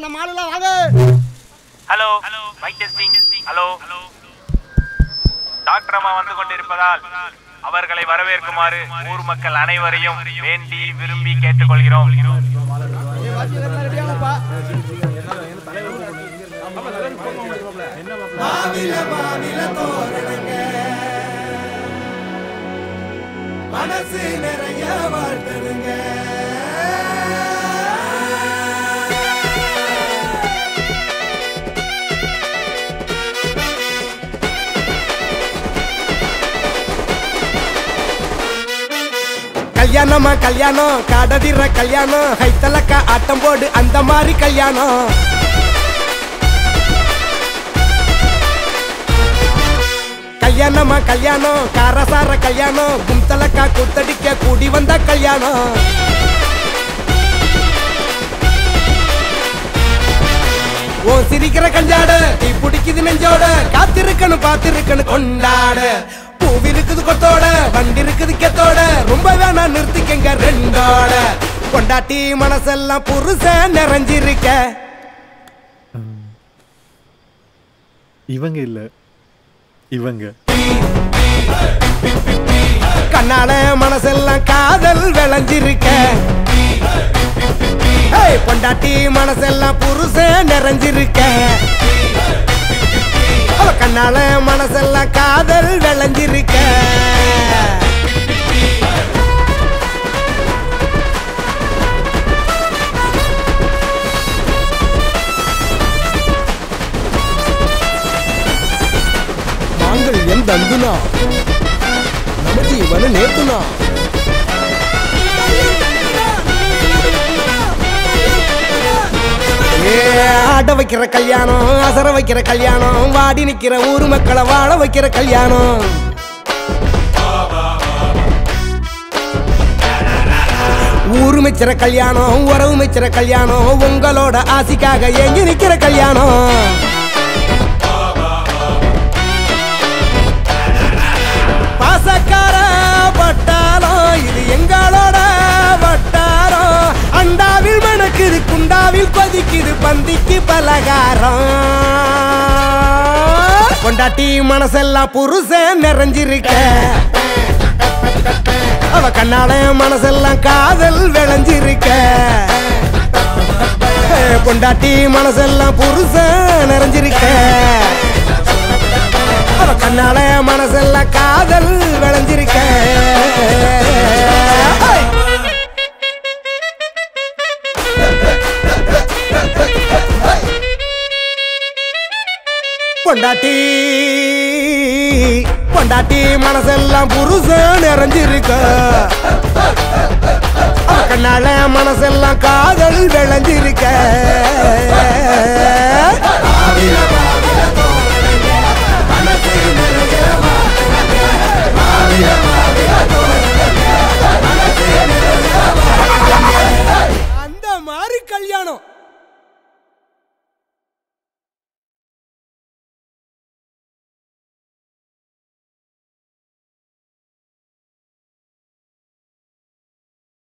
நம்ம ஆளுல வாங்க hello mic testing hello doctor அம்மா வந்து கொண்டிருப்பதால் அவர்களை வரவேற்குமாறு ஊர் மக்கள் அனைவரையும் வேண்டி விரும்பி கேட்டுக்கொள்கிறோம் ரெடியானப்பா மனசு நிறைய வாழ்த்துருங்க கல்யாணமா கல்யாணம் காடதிர கல்யாணம் ஹைத்தலக்கா ஆட்டம் போடு அந்த மாதிரி கல்யாணம் கல்யாணமா கல்யாணம் காரசார கல்யாணம் கும்தலக்கா குத்தடிக்க கூடி வந்த கல்யாணம் ஓ சிரிக்கிற கஞ்சாட தீ பிடிக்குது நெஞ்சோட காத்திருக்கணும் பார்த்திருக்கணும் கொண்டாட பூவி இருக்குது கொத்தோட வண்டி இருக்குது கெத்தோட ரொம்ப வேணா நிறுத்திக்கங்க ரெண்டோட கொண்டாட்டி மனசெல்லாம் புருஷன் நிறைஞ்சிருக்க இவங்க இல்ல இவங்க கண்ணால மனசெல்லாம் காதல் விளைஞ்சிருக்க ஏய், பொண்டாட்டி மனசெல்லாம் புருஷன் நிறைஞ்சிருக்க அவ கண்ணால மனசெல்லாம் காதல் விளைஞ்சிருக்க மாங்கல்யம் தந்துனா நம்ம ஜீவன நேத்துனா ஏ, ஆட வைக்கிற கல்யாணம் அசர வைக்கிற கல்யாணம் வாடி நிக்கிற ஊர் மக்களை வாழ வைக்கிற கல்யாணம் ஊரு மெச்சிற கல்யாணம் உறவு மெச்சிற கல்யாணம் உங்களோட ஆசைக்காக எங்கி நிக்கிற கல்யாணம் பாசக்கார பட்டாளம் இது எங்களோட வட்டாரம் அண்டாவில் மணக்குது குண்டாவில் கொதிக்குது பந்திக்கு பலகாரம் கொண்டாட்டி மனசெல்லாம் புருஷன் நிறைஞ்சிருக்க அவ கண்ணால மனசெல்லாம் காதல் விளைஞ்சிருக்க கொண்டாட்டி மனசெல்லாம் புருஷன் நிறைஞ்சிருக்க அவ கண்ணால மனசெல்லாம் காதல் விளைஞ்சிருக்க ஹை! பொண்டாட்டி பொண்டாட்டி மனசெல்லாம் புருஷன் நிறைஞ்சிருக்க அவ கண்ணால மனசெல்லாம் காதல் விளைஞ்சிருக்க